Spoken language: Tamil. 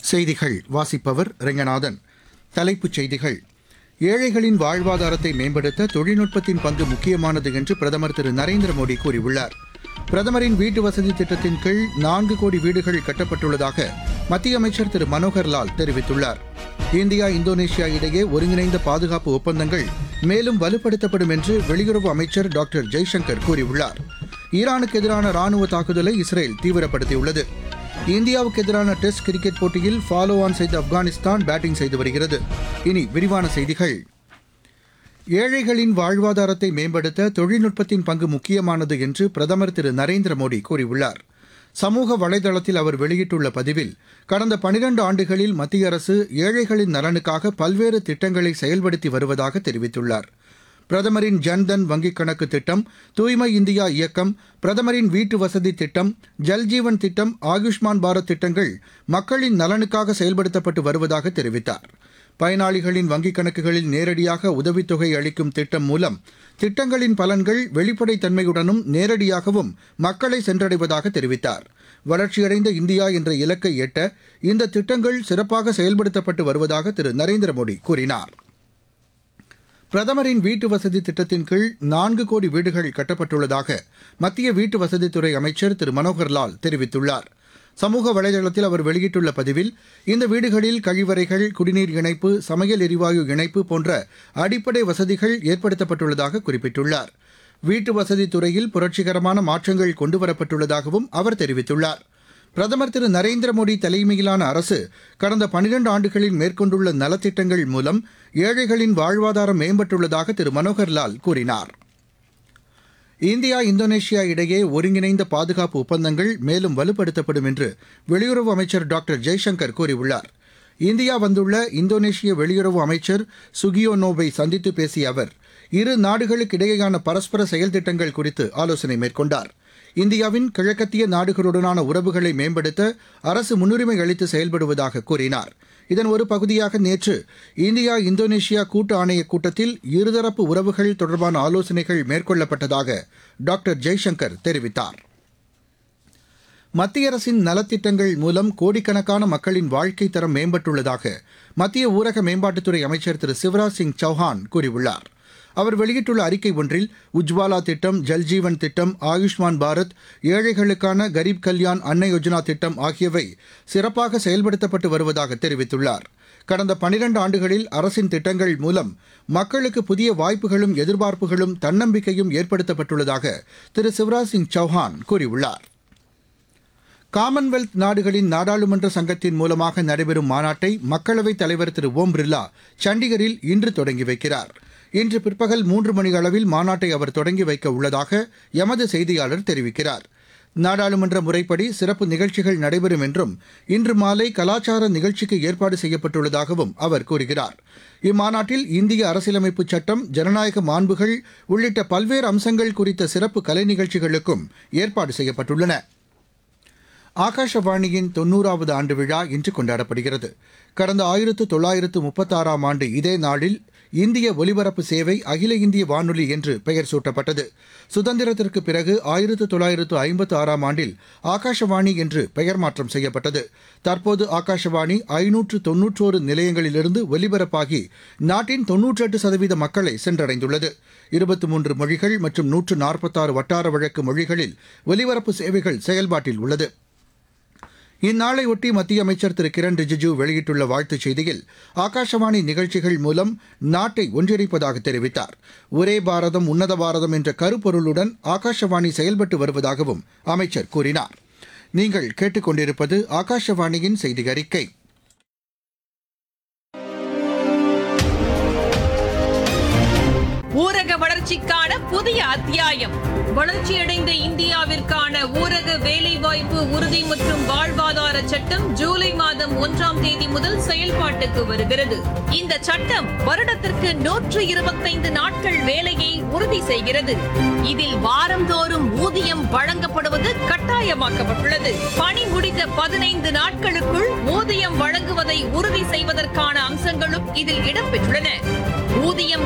செய்திகள் வாசிப்பவர் ரெங்கநாதன் தலைப்புச் செய்திகள் ஏழைகளின் வாழ்வாதாரத்தை மேம்படுத்த தொழில்நுட்பத்தின் பங்கு முக்கியமானது என்று பிரதமர் திரு நரேந்திர மோடி கூறியுள்ளார் பிரதமரின் வீட்டு வசதி திட்டத்தின் கீழ் நான்கு கோடி வீடுகள் கட்டப்பட்டுள்ளதாக மத்திய அமைச்சர் திரு மனோகர் லால் தெரிவித்துள்ளார் இந்தியா இந்தோனேஷியா இடையே ஒருங்கிணைந்த பாதுகாப்பு ஒப்பந்தங்கள் மேலும் வலுப்படுத்தப்படும் என்று வெளியுறவு அமைச்சர் டாக்டர் ஜெய்சங்கர் கூறியுள்ளார் ஈரானுக்கு எதிரான ராணுவ தாக்குதலை இஸ்ரேல் தீவிரப்படுத்தியுள்ளது இந்தியாவுக்கு எதிரான டெஸ்ட் கிரிக்கெட் போட்டியில் ஃபாலோ ஆன் செய்த ஆப்கானிஸ்தான் பேட்டிங் செய்து வருகிறது இனி விரிவான செய்திகள் ஏழைகளின் வாழ்வாதாரத்தை மேம்படுத்த தொழில்நுட்பத்தின் பங்கு முக்கியமானது என்று பிரதமர் திரு நரேந்திர மோடி கூறியுள்ளார் சமூக வலைதளத்தில் அவர் வெளியிட்டுள்ள பதிவில் கடந்த பனிரண்டு ஆண்டுகளில் மத்திய அரசு ஏழைகளின் நலனுக்காக பல்வேறு திட்டங்களை செயல்படுத்தி வருவதாக தெரிவித்துள்ளார் பிரதமரின் ஜன்தன் வங்கிக் கணக்கு திட்டம் தூய்மை இந்தியா இயக்கம் பிரதமரின் வீட்டு வசதி திட்டம் ஜல்ஜீவன் திட்டம் ஆயுஷ்மான் பாரத் திட்டங்கள் மக்களின் நலனுக்காக செயல்படுத்தப்பட்டு வருவதாக தெரிவித்தார் பயனாளிகளின் வங்கிக் கணக்குகளில் நேரடியாக உதவித்தொகை அளிக்கும் திட்டம் மூலம் திட்டங்களின் பலன்கள் வெளிப்படைத்தன்மையுடனும் நேரடியாகவும் மக்களை சென்றடைவதாக தெரிவித்தார் வளர்ச்சியடைந்த இந்தியா என்ற இலக்கை எட்ட இந்த திட்டங்கள் சிறப்பாக செயல்படுத்தப்பட்டு வருவதாக திரு நரேந்திர மோடி கூறினார் பிரதமரின் வீட்டு வசதி திட்டத்தின் கீழ் நான்கு கோடி வீடுகள் கட்டப்பட்டுள்ளதாக மத்திய வீட்டு வசதித்துறை அமைச்சர் திரு மனோகர் லால் தெரிவித்துள்ளார் சமூக வலைதளத்தில் அவர் வெளியிட்டுள்ள பதிவில் இந்த வீடுகளில் கழிவறைகள் குடிநீர் இணைப்பு சமையல் எரிவாயு இணைப்பு போன்ற அடிப்படை வசதிகள் ஏற்படுத்தப்பட்டுள்ளதாக குறிப்பிட்டுள்ளார் வீட்டு வசதி துறையில் புரட்சிகரமான மாற்றங்கள் கொண்டுவரப்பட்டுள்ளதாகவும் அவர் தெரிவித்துள்ளார் பிரதமர் திரு நரேந்திர மோடி தலைமையிலான அரசு கடந்த பனிரண்டு ஆண்டுகளில் மேற்கொண்டுள்ள நலத்திட்டங்கள் மூலம் ஏழைகளின் வாழ்வாதாரம் மேம்பட்டுள்ளதாக திரு மனோகர் லால் கூறினார் இந்தியா இந்தோனேஷியா இடையே ஒருங்கிணைந்த பாதுகாப்பு ஒப்பந்தங்கள் மேலும் வலுப்படுத்தப்படும் என்று வெளியுறவு அமைச்சர் டாக்டர் ஜெய்சங்கர் கூறியுள்ளார் இந்தியா வந்துள்ள இந்தோனேஷிய வெளியுறவு அமைச்சர் சுகியோனோவை சந்தித்து பேசிய அவர் இரு நாடுகளுக்கு இடையேயான பரஸ்பர செயல் திட்டங்கள் குறித்து ஆலோசனை மேற்கொண்டார் இந்தியாவின் கிழக்கத்திய நாடுகளுடனான உறவுகளை மேம்படுத்த அரசு முன்னுரிமை அளித்து செயல்படுவதாக கூறினார் இதன் ஒரு பகுதியாக நேற்று இந்தியா இந்தோனேஷியா கூட்டு ஆணையக் கூட்டத்தில் இருதரப்பு உறவுகள் தொடர்பான ஆலோசனைகள் மேற்கொள்ளப்பட்டதாக டாக்டர் ஜெய்சங்கர் தெரிவித்தார் மத்திய அரசின் நலத்திட்டங்கள் மூலம் கோடிக்கணக்கான மக்களின் வாழ்க்கை தரம் மேம்பட்டுள்ளதாக மத்திய ஊரக மேம்பாட்டுத்துறை அமைச்சர் திரு சிவராஜ் சிங் சௌஹான் கூறியுள்ளார் அவர் வெளியிட்டுள்ள அறிக்கை ஒன்றில் உஜ்வாலா திட்டம் ஜல்ஜீவன் திட்டம் ஆயுஷ்மான் பாரத் ஏழைகளுக்கான கரீப் கல்யாண் அன்ன யோஜனா திட்டம் ஆகியவை சிறப்பாக செயல்படுத்தப்பட்டு வருவதாக தெரிவித்துள்ளார் கடந்த பனிரண்டு ஆண்டுகளில் அரசின் திட்டங்கள் மூலம் மக்களுக்கு புதிய வாய்ப்புகளும் எதிர்பார்ப்புகளும் தன்னம்பிக்கையும் ஏற்படுத்தப்பட்டுள்ளதாக திரு சிவராஜ் சிங் சௌஹான் கூறியுள்ளார் காமன்வெல்த் நாடுகளின் நாடாளுமன்ற சங்கத்தின் மூலமாக நடைபெறும் மாநாட்டை மக்களவைத் தலைவர் திரு ஓம் பிர்லா சண்டிகரில் இன்று தொடங்கி வைக்கிறார் இன்று பிற்பகல் மூன்று மணி அளவில் மாநாட்டை அவர் தொடங்கி வைக்க உள்ளதாக எமது செய்தியாளர் தெரிவிக்கிறார் நாடாளுமன்ற முறைப்படி சிறப்பு நிகழ்ச்சிகள் நடைபெறும் என்றும் இன்று மாலை கலாச்சார நிகழ்ச்சிக்கு ஏற்பாடு செய்யப்பட்டுள்ளதாகவும் அவர் கூறுகிறார் இம்மாநாட்டில் இந்திய அரசியலமைப்பு சட்டம் ஜனநாயக மாண்புகள் உள்ளிட்ட பல்வேறு அம்சங்கள் குறித்த சிறப்பு கலை நிகழ்ச்சிகளுக்கும் ஏற்பாடு செய்யப்பட்டுள்ளன ஆகாஷவாணியின் தொன்னூறாவது ஆண்டு விழா இன்று கொண்டாடப்படுகிறது கடந்த ஆயிரத்து தொள்ளாயிரத்து முப்பத்தாறாம் ஆண்டு இதே நாளில் இந்திய ஒலிபரப்பு சேவை அகில இந்திய வானொலி என்று பெயர் சூட்டப்பட்டது சுதந்திரத்திற்கு பிறகு ஆயிரத்து தொள்ளாயிரத்து ஐம்பத்து ஆறாம் ஆண்டில் ஆகாஷவாணி என்று பெயர் மாற்றம் செய்யப்பட்டது தற்போது ஆகாஷவாணி ஐநூற்று தொன்னூற்றோரு நிலையங்களிலிருந்து ஒலிபரப்பாகி நாட்டின் தொன்னூற்றெட்டு சதவீத மக்களை சென்றடைந்துள்ளது இருபத்தி மூன்று மொழிகள் மற்றும் நூற்று நாற்பத்தாறு வட்டார வழக்கு மொழிகளில் ஒலிபரப்பு சேவைகள் செயல்பாட்டில் உள்ளது இந்நாளையொட்டி மத்திய அமைச்சர் திரு கிரண் ரிஜிஜு வெளியிட்டுள்ள வாழ்த்துச் செய்தியில் ஆகாஷவாணி நிகழ்ச்சிகள் மூலம் நாட்டை ஒன்றிணைப்பதாக தெரிவித்தார் ஒரே பாரதம் உன்னத பாரதம் என்ற கருப்பொருளுடன் ஆகாஷவாணி செயல்பட்டு வருவதாகவும் அமைச்சர் கூறினார் நீங்கள் கேட்டுக்கொண்டிருப்பது ஆகாஷவாணியின் செய்தி அறிக்கை ஊரக வளர்ச்சிக்கான புதிய அத்தியாயம் வளர்ச்சியடைந்த இந்தியாவிற்கான ஊரக வேலைவாய்ப்பு உறுதி மற்றும் வாழ்வாதார சட்டம் ஜூலை மாதம் ஒன்றாம் தேதி முதல் செயல்பாட்டுக்கு வருகிறது இந்த சட்டம் வருடத்திற்கு நூற்று இருபத்தைந்து நாட்கள் வேலையை உறுதி செய்கிறது இதில் வாரந்தோறும் ஊதியம் வழங்கப்படுவது கட்டாயமாக்கப்பட்டுள்ளது பணி முடிந்த பதினைந்து நாட்களுக்குள் ஊதியம் வழங்குவதை உறுதி செய்வதற்கான அம்சங்களும் இதில் இடம்பெற்றுள்ளன ஊதியம்